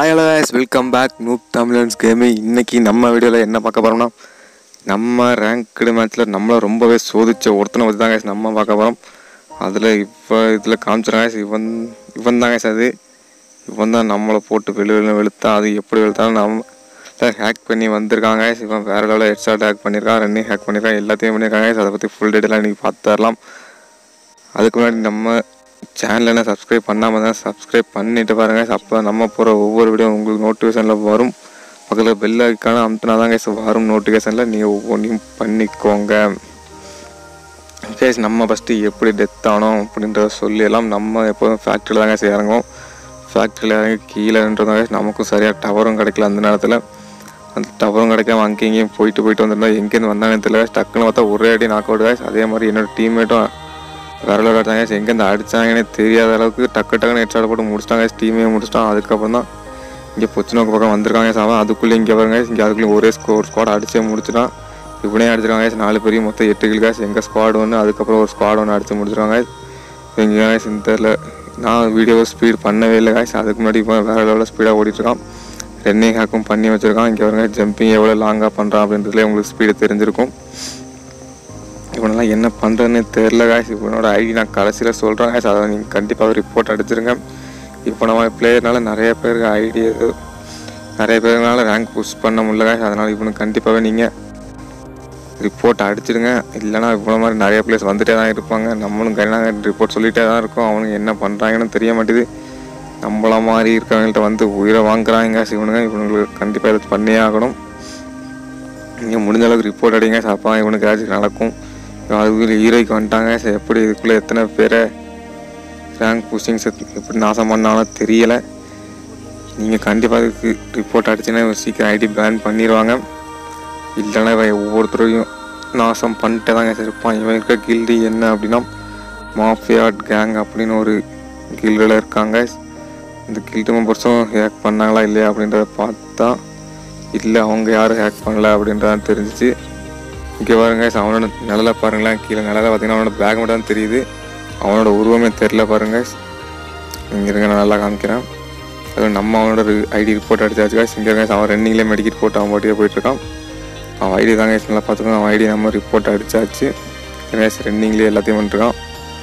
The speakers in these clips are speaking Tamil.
Hi hello guys welcome back noob தமிழன்ஸ் கேமிங் இன்னைக்கு நம்ம வீடியோவில் என்ன பார்க்க போகிறோம்னா நம்ம ரேங்க்டு மேட்ச்சில் நம்மளை ரொம்பவே சோதிச்ச ஒருத்தனை பற்றி தான் guys நம்ம பார்க்க போகிறோம் அதில் இப்போ இதில் காமிச்சிடும் guys இவன் இவன் தான் guys அது இவன் தான் நம்மளை போட்டு வெளு வெளு வெளுத்தா அது எப்படி வெளுத்தாலும் நம்ம ஹேக் பண்ணி வந்திருக்காங்க guys. இவன் வேறு லெவலில் ஹெட்ஷாட் ஹேக் பண்ணியிருக்கான் ரன்னிங் ஹேக் பண்ணியிருக்கான் எல்லாத்தையும் பண்ணியிருக்காங்க guys. அதை பற்றி ஃபுல் டீட்டெயிலாக இன்றைக்கி பார்த்து தரலாம் அதுக்கு முன்னாடி நம்ம சேனலை என்ன சப்ஸ்கிரைப் பண்ணாமல் தான் சப்ஸ்கிரைப் பண்ணிட்டு பாருங்கள் அப்போ நம்ம போகிற ஒவ்வொரு வீடியோ உங்களுக்கு நோட்டிஃபிகேஷனில் வரும் பக்கத்தில் பெல் ஐக்கான அமுத்தினா தான் guys வரும் நோட்டிஃபிகேஷனில் நீங்கள் ஒவ்வொன்றையும் பண்ணிக்கோங்க கேஸ் நம்ம ஃபஸ்ட்டு எப்படி டெத் ஆனோம் அப்படின்றத சொல்லியெல்லாம் நம்ம எப்போதும் ஃபேக்ட்ரியில் தாங்க guys இறங்குவோம் ஃபேக்ட்ரியில் இறங்கி கீழேன்றதாங்க நமக்கும் சரியாக டவரும் கிடைக்கல அந்த நேரத்தில் அந்த டவரும் கிடைக்காம அங்கேயும் இங்கேயும் போயிட்டு போயிட்டு வந்திருந்தா எங்கேருந்து வந்தாங்கன்னு தெரியல guys. டக்குன்னு பார்த்தா ஒரே அடி நாக் அவுட் guys. அதே மாதிரி என்னோட டீம்மேட்டும் விரல விளையாட்டாங்க எங்கேருந்து அடிச்சாங்கன்னே தெரியாத அளவுக்கு டக்கு டக்குன்னு ஹெட்ஷாட் போட்டு முடிச்சிட்டாங்க டீமே முடிச்சிட்டான் அதுக்கப்புறம் தான் இங்கே பொச்சு நோக்கு பக்கம் வந்திருக்காங்க சாவன் அதுக்குள்ளே இங்கே வருங்க இங்கே அதுக்குள்ளே ஒரே ஸ்கோர் ஸ்குவாட் அடிச்சே முடிச்சிட்டான் இவனே அடிச்சிருக்காங்க நாலு பேரையும் மொத்தம் எட்டு கில் காசு எங்கள் ஸ்குவாட் ஒன்று அதுக்கப்புறம் ஒரு ஸ்குவாட் ஒன்று அடிச்சு முடிச்சிருக்காங்க எங்கள் காய்ஸ் இந்த தெரியல நான் வீடியோவை ஸ்பீட் பண்ணவே இல்லை காய்ஸ் அதுக்கு முன்னாடி இப்போ வேறு லெவலில் ஸ்பீடாக ஓடிட்டுருக்கான் ரன்னிங் ஹேக்கும் பண்ணி வச்சுருக்கான் இங்கே வருங்க ஜம்பிங் எவ்வளோ லாங்காக பண்ணுறான் அப்படின்றதுல உங்களுக்கு ஸ்பீடு தெரிஞ்சிருக்கும் இவனெல்லாம் என்ன பண்ணுறதுன்னு தெரில காய்ஸ் இவனோட ஐடி நான் கடைசியில் சொல்கிறேன் காய்ஸ் அதை நீங்கள் கண்டிப்பாக ரிப்போர்ட் அடிச்சிருங்க இப்போ நம்ம பிளேயர்னால நிறைய பேருக்கு ஐடி நிறைய பேருனால ரேங்க் புஷ் பண்ண முடியல காய்ஸ் அதனால் இவனுக்கு கண்டிப்பாகவே நீங்கள் ரிப்போர்ட் அடிச்சிடுங்க இல்லைனா இவ்வளோ மாதிரி நிறைய பிளேஸ் வந்துட்டே தான் இருப்பாங்க நம்மளும் கைனாக ரிப்போர்ட் சொல்லிகிட்டே தான் இருக்கோம் அவனுங்க என்ன பண்ணுறாங்கன்னு தெரிய மாட்டேது நம்மள மாதிரி இருக்கவங்கள்ட்ட வந்து உயிரை வாங்குறாங்க இவனுங்க இவனுங்களுக்கு கண்டிப்பாக இது பண்ணியே ஆகணும் நீங்கள் முடிஞ்ச அளவுக்கு ரிப்போர்ட் அடிங்க அப்போ இவனுக்கு ஏதாச்சும் நடக்கும் அதுக்குள்ளே ஹீரோய்க்கு வந்துட்டாங்க சரி எப்படி இதுக்குள்ளே எத்தனை பேரை ரேங்க் புஷிங்ஸ் எப்படி நாசம் பண்ணாலும் தெரியலை நீங்கள் கண்டிப்பாக இதுக்கு ரிப்போர்ட் அடிச்சுன்னா இவன் சீக்கிரம் ஐடி பேன் பண்ணிடுவாங்க இல்லைன்னா இவன் ஒவ்வொருத்தரையும் நாசம் பண்ணிட்டே தாங்க இருப்பான் இவன் இருக்க கில்டி என்ன அப்படின்னா மாஃபியாட் கேங் அப்படின்னு ஒரு கில்டில் இருக்காங்க இந்த கில்டு மெம்பர்ஸும் ஹேக் பண்ணாங்களா இல்லையா அப்படின்றத பார்த்தா இல்லை அவங்க யாரும் ஹேக் பண்ணல அப்படின்றதான் தெரிஞ்சிச்சு இங்கே பாருங்க அவனோட நிழலை பாருங்களேன் கீழே நிழலை பார்த்தீங்கன்னா அவனோட பேக் மட்டும் தான் தெரியுது அவனோட உருவமே தெரில பாருங்க இங்கே இருங்க நான் நல்லா காமிக்கிறேன் அது நம்ம அவனோட ஐடி ரிப்போர்ட் அடிச்சாச்சு guys. இங்கே இருங்க அவன் ரன்னிங்லேயே மெடிக்கெட் போட்டு அவன் பாட்டியே போயிட்டுருக்கான் அவன் ஐடி தாங்க guys நல்லா பார்த்துக்கணும் அவன் ஐடி நம்ம ரிப்போர்ட் அடிச்சாச்சு ரன்னிங்லேயே எல்லாத்தையும் பண்ணிட்டுருக்கான்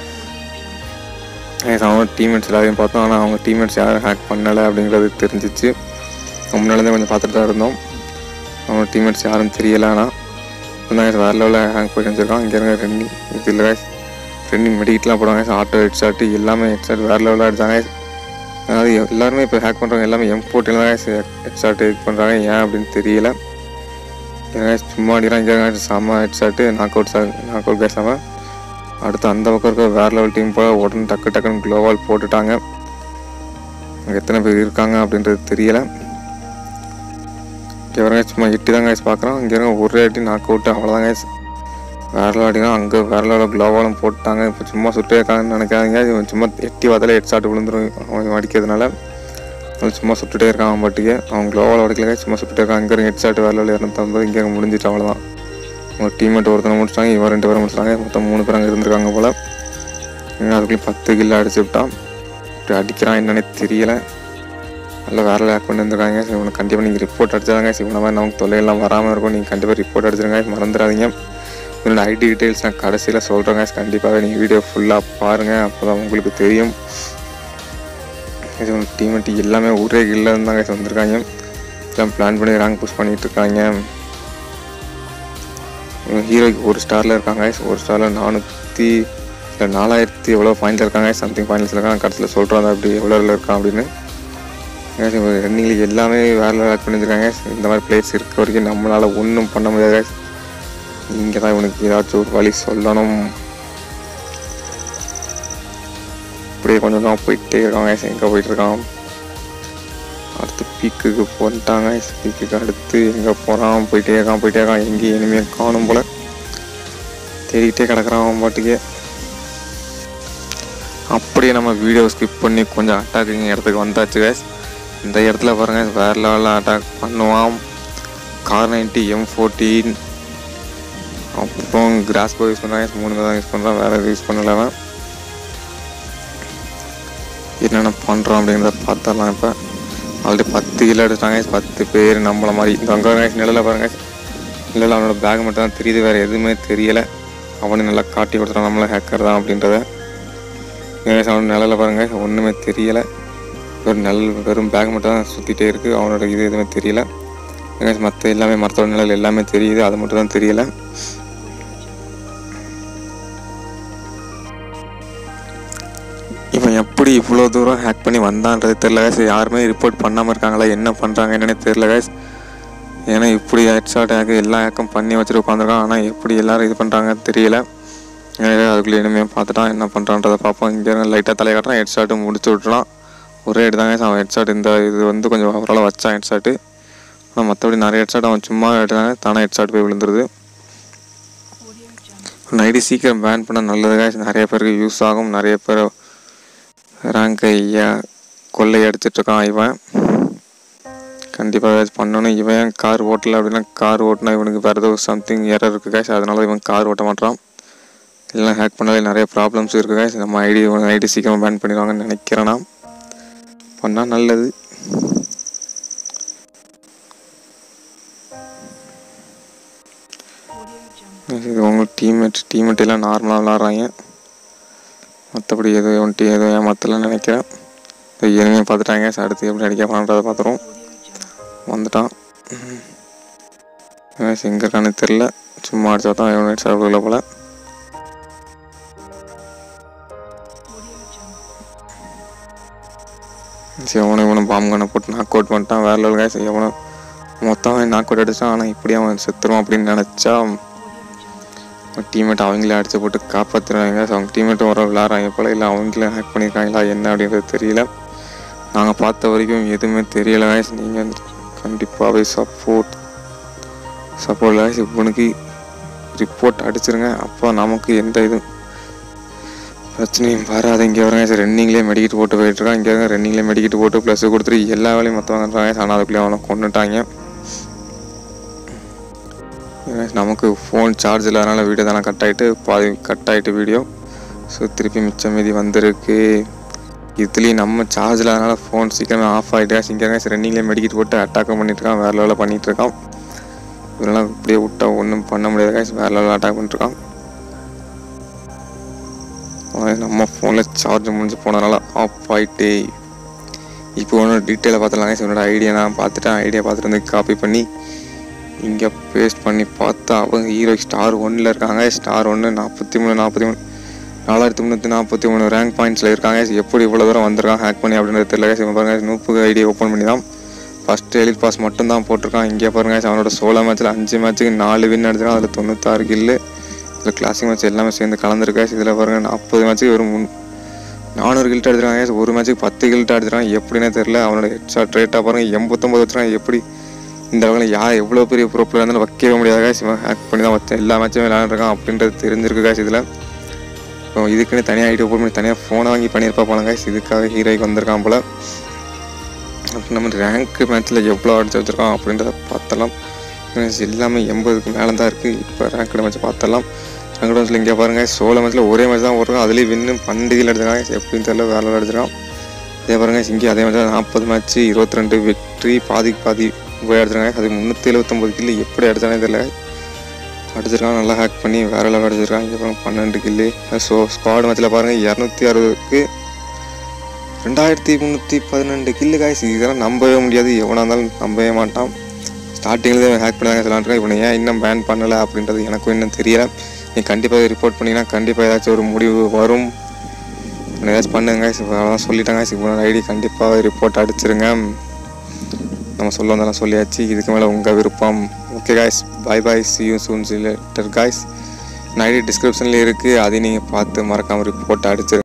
guys, அவனோட டீம்மேட்ஸ் எல்லாத்தையும் பார்த்தோம் ஆனால் அவங்க டீம்மேட்ஸ் யாரும் ஹேக் பண்ணலை அப்படிங்கிறது தெரிஞ்சிச்சு முன்னாலேருந்தே கொஞ்சம் பார்த்துட்டு தான் இருந்தோம் அவனோட டீம்மேட்ஸ் யாரும் தெரியல ஆனால் இருந்தாங்க வேறு லெவலில் ஹேங் போய் செஞ்சுருக்கான் இங்கே இருங்க ரெண்டு இது இல்லை ரெண்டு மெடிக்கிட்லாம் போடுவாங்க ஆட்டோ ஹெட் ஷாட்டு எல்லாமே ஹெட் ஷாட் வேறு லெவலில் அடிச்சாங்க அதாவது எல்லாருமே இப்போ ஹேக் பண்ணுறவங்க எல்லாமே எம் போட்டிலாம் ஹெட் ஷாட் இது பண்ணுறாங்க ஏன் அப்படின்னு தெரியல ஏன்னா சும்மா அடிக்கிறான் இங்கே செம்ம head shot knock out knock out பேசாமல் அடுத்து அந்த பக்கம் இருக்க வேறு லெவல் டீம் போல் உடனே டக்கு டக்குன்னு க்ளோவால் போட்டுட்டாங்க அங்கே எத்தனை பேர் இருக்காங்க அப்படின்றது தெரியலை இங்கே வரங்க சும்மா எட்டி தான் கைஸ் பார்க்குறோம் இங்கே இருங்க ஒரே அடி நாக் அவுட்டு அவ்வளோதான் கைஸ் வேற அடினா அங்கே வேற லெவலில் க்ளோவாலும் போட்டாங்க இப்போ சும்மா சுட்டே இருக்காங்கன்னு நினைக்காதீங்க இவன் சும்மா எட்டி பார்த்தாலே ஹெட் ஷாட் விழுந்துரும் அவன் அடிக்கிறதுனால அவன் சும்மா சுட்டுட்டே இருக்கான் அவன் பாட்டுக்கு அவன் க்ளோவால் உடைக்கல சும்மா சுட்டுட்டே இருக்கான் இங்கே ஹெட் ஷாட் வேற லெவலில் இரநூத்தம்பது இங்கே முடிஞ்சிட்டு அவ்வளோதான் உங்கள் டீம்மேட் ஒருத்தனை முடிச்சிட்டாங்க இவன் ரெண்டு பேரும் முடிச்சிட்டாங்க மொத்தம் மூணு பேர் அங்கே இருந்திருக்காங்க போல் அதுக்குள்ளேயும் பத்து கில்லு அடிச்சு விட்டான் இப்படி அடிக்கிறான் என்னன்னே தெரியலை நல்லா வேற லேக் பண்ணி வந்துருக்காங்க ஸோ இவனுக்கு கண்டிப்பாக நீங்கள் ரிப்போர்ட் அடிச்சாங்க இவனை மாதிரி நமக்கு தொல்லையெல்லாம் வராமல் இருக்கும் நீங்கள் கண்டிப்பாக ரிப்போர்ட் அடிச்சிருங்க மறந்துடாதீங்க இவனோட ஐடி டீட்டெயில்ஸ் நான் கடைசியில் சொல்கிறேங்க கண்டிப்பாக நீங்கள் வீடியோ ஃபுல்லாக பாருங்கள் அப்போ தான் உங்களுக்கு தெரியும் இது டீமெட் எல்லாமே ஒரே கில்ல இருந்தாங்க வந்திருக்காங்க எல்லாம் பிளான் பண்ணி ரேங்க் புஷ் பண்ணிட்டு இருக்காங்க இவங்க ஹீரோக்கு ஒரு ஸ்டாரில் இருக்காங்க ஒரு ஸ்டாரில் நானூற்றி இல்லை நாலாயிரத்தி எவ்வளோ பாயிண்டில் இருக்காங்க சம்திங் பாயிண்ட்ஸில் இருக்காங்க கடைசியில் சொல்கிறோம் அப்படி எவ்வளோ இருக்கான் அப்படின்னு ரன்னிங்கில் எல்லாமே வேலை ஆட் பண்ணியிருக்காங்க இந்த மாதிரி பிளேஸ் இருக்க வரைக்கும் நம்மளால் ஒன்றும் பண்ண முடியாது இங்கே தான் இவனுக்கு ஏதாச்சும் ஒரு வழி சொல்லணும் இப்படியே கொஞ்சம் தான் போயிட்டே இருக்காங்க எங்கே போயிட்டு இருக்கான் அடுத்து பீக்குக்கு போட்டாங்க பீக்குக்கு அடுத்து எங்கே போகிறான் போயிட்டே இருக்கான் போயிட்டே இருக்கான் எங்கேயும் இனிமேல் காணும் போல் தேடிக்கிட்டே கிடக்குறான் அவன் பாட்டுக்கே அப்படியே நம்ம வீடியோ ஸ்கிப் பண்ணி கொஞ்சம் அட்டாக்கிங் இடத்துக்கு வந்தாச்சு guys இந்த இடத்துல பாருங்கள் வேறு லெவலில் அட்டாக் பண்ணுவான் கார் நைன்ட்டி எம் ஃபோர்டீன் அப்புறம் கிராஸ் போ யூஸ் பண்ணுறாங்க மூணு தான் யூஸ் பண்ணுறான் வேறு எதுவும் யூஸ் பண்ணல அவன் என்னென்ன பண்ணுறோம் அப்படிங்கிறத பார்த்தரலாம் இப்போ ஆல்ரெடி பத்து கிலோ எடுத்தாங்க பத்து பேர் நம்மள மாதிரி இந்த அங்கே நிழல பாருங்க நிழல அவனோட பேக் மட்டும் தான் தெரியுது வேறு எதுவுமே தெரியலை அவனு நல்லா காட்டி கொடுத்துறான் நம்மள ஹேக்கர் தான் அப்படின்றத guys, அவன் நிழல பாருங்க ஒன்றுமே தெரியலை வெறும் நெல் வெறும் பேக் மட்டும் தான் சுற்றிட்டே இருக்குது அவனோட இது எதுவுமே தெரியல மற்ற எல்லாமே மரத்தோட நிழல் எல்லாமே தெரியுது அது மட்டும் தான் தெரியல இவன் எப்படி இவ்வளோ தூரம் ஹேக் பண்ணி வந்தான்றது தெரில guys யாருமே ரிப்போர்ட் பண்ணாமல் இருக்காங்களா என்ன பண்ணுறாங்க என்னன்னே தெரில guys ஏன்னா இப்படி ஹெட்ஷாட் ஹேக் எல்லா ஹேக்கும் பண்ணி வச்சுட்டு உட்காந்துருக்கான் ஆனால் எப்படி எல்லாரும் இது பண்ணுறாங்க தெரியல எனவே அதுக்குள்ளே இனிமேல் பார்த்துட்டான் என்ன பண்ணுறான்றதை பார்ப்போம் இங்கே லைட்டாக தலையை காட்டுறான் ஹெட்ஷாட்டு முடிச்சு விட்டுறான் ஒரே எடுத்தாங்க அவன் ஹெட்ஷாட் இந்த இது வந்து கொஞ்சம் ஓரளவு வச்சான் ஹெட்ஷாட்டு ஆனால் மற்றபடி நிறைய ஹெட்ஷாட் அவன் சும்மா எடுத்தாங்க தானே ஹெட்ஷாட் போய் விழுந்துருது நைட்டு சீக்கிரம் பேன் பண்ண நல்லதுగా நிறைய பேருக்கு யூஸ் ஆகும் நிறைய பேர் ரேங்க் ஐயா கொள்ளை அடிச்சிட்டு இருக்கான் இவன் கண்டிப்பாக ஏதாச்சும் பண்ணணும் இவன் கார் ஓட்டல அப்படின்னா கார் ஓட்டினா இவனுக்கு வேறு ஏதோ சம்திங் எரர் இருக்குது கேஷ் அதனால இவன் கார் ஓட்ட மாட்டான் எல்லாம் ஹேக் பண்ணாலே நிறைய ப்ராப்ளம்ஸ் இருக்குது guys. நம்ம ஐடி ஐடி சீக்கிரம் பேன் பண்ணிடுவாங்கன்னு நினைக்கிறேன் நான் பண்ணால் நல்லது இது உங்க டீம்மேட் டீம்மேட் எல்லாம் நார்மலாக விளாட்றாங்க மற்றபடி எதோ ஒன் டீ ஏதோ ஏமாத்தலன்னு நினைக்கிறேன் இனிமேல் பார்த்துட்டாங்க சரி, அடுத்து எப்படி அடிக்க போகிறான்றதை பார்த்துருவோம் வந்துட்டான் எங்கே இருக்கான்னு தெரில சும்மா அடிச்சா தான் யூனிட் சாப்பிடல போல சரி எவனும் இவனும் பாம்பு கண்ணை போட்டு நாக் அவுட் பண்ணிட்டான் வேற லெவல் காய்ச்சி எவனும் மொத்தம் நாக் அவுட் அடிச்சான் ஆனால் இப்படி அவன் செத்துருவான் அப்படின்னு நினச்சா டீம்மேட் அவங்களே அடிச்சு போட்டு காப்பாற்றுறாங்க அவங்க டீம்மேட்டும் வர விளாட்றாங்க போல இல்லை அவங்களே ஹேக் பண்ணியிருக்காங்களா என்ன அப்படின்றது தெரியல நாங்கள் பார்த்த வரைக்கும் எதுவுமே தெரியல guys. நீங்கள் கண்டிப்பாகவே சப்போர்ட் சப்போர்ட் guys. இவனுக்கு ரிப்போர்ட் அடிச்சிருங்க அப்போ நமக்கு எந்த இதுவும் பிரச்சனையும் வராது இங்கே வரங்க ரன்னிங்லேயே மெடிக்கிட்டு போட்டு போயிட்டுருக்கான் இங்கே ரன்னிங்லேயே மெடிக்கிட்டு போட்டு ப்ளஸ் கொடுத்துட்டு எல்லா வேலையும் மொத்தம் பண்ணுறாங்க ஆனால் அதுக்குள்ளேயே அவனை கொண்டுட்டாங்க ஏன்னா நமக்கு ஃபோன் சார்ஜ் இல்லாதனால வீடியோ தானே கட் ஆகிட்டு பாதி கட் ஆகிட்டு வீடியோ ஸோ திருப்பி மிச்சம் மீதி வந்திருக்கு இதுலேயும் நம்ம சார்ஜ் இல்லாதனால ஃபோன் சீக்கிரமே ஆஃப் ஆகிட்டு இங்கே ரன்னிங்லேயே மெடிக்கிட்டு போட்டு அட்டாக் பண்ணிட்டு இருக்கான் வேறு லெவலில் பண்ணிட்டு இருக்கான் இதெல்லாம் இப்படியே விட்டா ஒன்றும் பண்ண முடியாது guys. வேறு லெவலில் அட்டாக் பண்ணிட்டுருக்கான் அவன் நம்ம ஃபோனில் சார்ஜ் முடிஞ்சு போனதுனால ஆஃப் ஆகிட்டே இப்போ ஒன்று டீட்டெயிலாக பார்த்துலாம் guys. என்னோட ஐடியா நான் பார்த்துட்டேன் ஐடியா பார்த்துட்டு வந்து காப்பி பண்ணி இங்கே பேஸ்ட் பண்ணி பார்த்தா அவங்க ஹீரோ ஸ்டார் ஒன்னில் இருக்காங்க ஸ்டார் ஒன்று நாற்பத்தி மூணு நாற்பத்தி மூணு நாலாயிரத்தி முந்நூற்றி நாற்பத்தி மூணு ரேங்க் பாயிண்ட்ஸில் இருக்காங்க எப்படி இவ்வளோ தூரம் வந்திருக்கான் ஹேக் பண்ணி அப்படின்றது தெரியல guys. இவன் பாருங்க நூப்பு ஐடி ஓப்பன் பண்ணி தான் ஃபஸ்ட்டு எலிட் பாஸ் மட்டும் தான் போட்டிருக்கான் இங்கே பாருங்க guys, அவனோட சோலோ மேட்ச்சில் அஞ்சு மேட்ச்சுக்கு நாலு வின் அடிச்சிருக்கான் அதில் தொண்ணூத்தாறு கில்லு இதில் கிளாசிக் மேட்ச் எல்லாமே சேர்ந்து கலந்துருக்கா இதில் பாருங்க நாற்பது மேட்ச்சுக்கு ஒரு முன் நானூறு கில்ட் அடிச்சிருக்காங்க guys. ஒரு மேட்ச்சுக்கு பத்து கில்ட் அடிச்சிருக்கான் எப்படின்னே தெரியல அவனோட ஹெட்ஷாட் ரேட்டாக பாருங்க எண்பத்தொம்பது வச்சுருக்கான் எப்படி இந்த அளவில் யார் எவ்வளோ பெரிய ப்ரோ இருந்தாலும் வைக்கவே முடியாது guys. இவன் ஹேக் பண்ணி தான் வச்சேன் எல்லா மேட்சுமே விளையாண்டுருக்கான் அப்படின்றது தெரிஞ்சிருக்கு guys இதில் இப்போ இதுக்குன்னு தனியாக ஐடி ஓப்பன் பண்ணி தனியாக ஃபோனை வாங்கி பண்ணியிருப்பா போல guys இதுக்காக ஹீரோய்க்கு வந்திருக்கான் போல் அப்புறம் நம்ம ரேங்க் மேட்ச்சில் எவ்வளோ அடிச்சு வச்சுருக்கோம் அப்படின்றத பார்த்தலாம் Guys, எல்லாமே எண்பதுக்கு மேலே தான் இருக்குது இப்போ ரேங்க் மேட்ச் பார்த்தலாம் ரேங்க் மேட்ச்சில் இங்கே பாருங்கள் சோழ மேட்ச்சில் ஒரே மேட்ச் தான் ஓடுறோம் அதுலேயும் வின்னு பன்னெண்டு கீழே எடுத்துருக்காங்க எப்படின்னு தெரியல வேலை அடிச்சிருக்கான் இதே பாருங்க இங்கே அதே மாதிரி தான் நாற்பது மேட்ச்சு இருபத்தி ரெண்டு வெற்றி பாதிக்கு பாதி போய் அடிச்சிருக்காங்க அது முந்நூற்றி எழுபத்தொம்பது கில்லு எப்படி அடிச்சானே தெரியல அடிச்சிருக்கான் நல்லா ஹேக் பண்ணி வேற லெவல் அடிச்சிருக்காங்க இங்கே பாருங்க பன்னெண்டு கில்லு ஸோ ஸ்குவாட் மேட்ச்சில் பாருங்கள் இரநூத்தி அறுபதுக்கு ரெண்டாயிரத்தி முந்நூற்றி பதினெண்டு கில்லு காய்ஸ் இதெல்லாம் நம்பவே முடியாது எவனாக இருந்தாலும் நம்பவே மாட்டான் ஸ்டார்டிங்கில் தான் ஹேக் பண்ணாங்க சொல்லான்ட்டு இவனை ஏன் இன்னும் பேன் பண்ணலை அப்படின்றது எனக்கும் இன்னும் தெரியல நீ கண்டிப்பாக ரிப்போர்ட் பண்ணிங்கன்னா கண்டிப்பாக ஏதாச்சும் ஒரு முடிவு வரும் இன்னும் ஏதாச்சும் பண்ணுங்க அவ்வளோதான் சொல்லிட்டாங்க இப்போ ஐடி கண்டிப்பாக ரிப்போர்ட் அடிச்சிருங்க நம்ம சொல்ல வந்தெல்லாம் சொல்லியாச்சு இதுக்கு மேலே உங்கள் விருப்பம் okay guys bye bye see you soon later guys ID டிஸ்கிரிப்ஷனில் இருக்குது அதையும் நீங்கள் பார்த்து மறக்காமல் ரிப்போர்ட் அடிச்சிருங்க